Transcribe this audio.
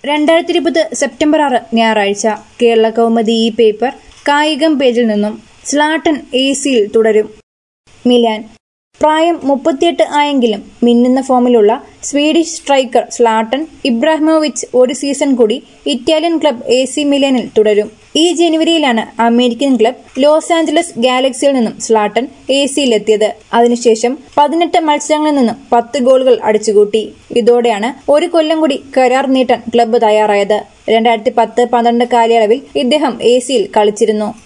രണ്ടായിരത്തി ഇരുപത് സെപ്റ്റംബർ ആറ് ഞായറാഴ്ച കേരള കൗമുദി ഈ പേപ്പർ കായികം പേജിൽ നിന്നും സ്ലാട്ടൻ എ സിയിൽ തുടരും മിലാൻ പ്രായം മുപ്പത്തിയെട്ട് ആയെങ്കിലും മിന്നുന്ന ഫോമിലുള്ള സ്വീഡിഷ് സ്ട്രൈക്കർ സ്ലാട്ടൻ ഇബ്രാഹിമോവിച്ച് ഒരു സീസൺ കൂടി ഇറ്റാലിയൻ ക്ലബ് എ സി മിലാനിൽ തുടരും ഈ ജനുവരിയിലാണ് അമേരിക്കൻ ക്ലബ് ലോസ് ആഞ്ചലസ് ഗാലക്സിയിൽ നിന്നും സ്ലാട്ടൻ എ സിയിലെത്തിയത് അതിനുശേഷം പതിനെട്ട് മത്സരങ്ങളിൽ നിന്നും പത്ത് ഗോളുകൾ അടിച്ചുകൂട്ടി ഇതോടെയാണ് ഒരു കൊല്ലം കൂടി കരാർ നീട്ടാൻ ക്ലബ്ബ് തയ്യാറായത് രണ്ടായിരത്തി പത്ത് പന്ത്രണ്ട് കാലയളവിൽ ഇദ്ദേഹം എ സിയിൽ കളിച്ചിരുന്നു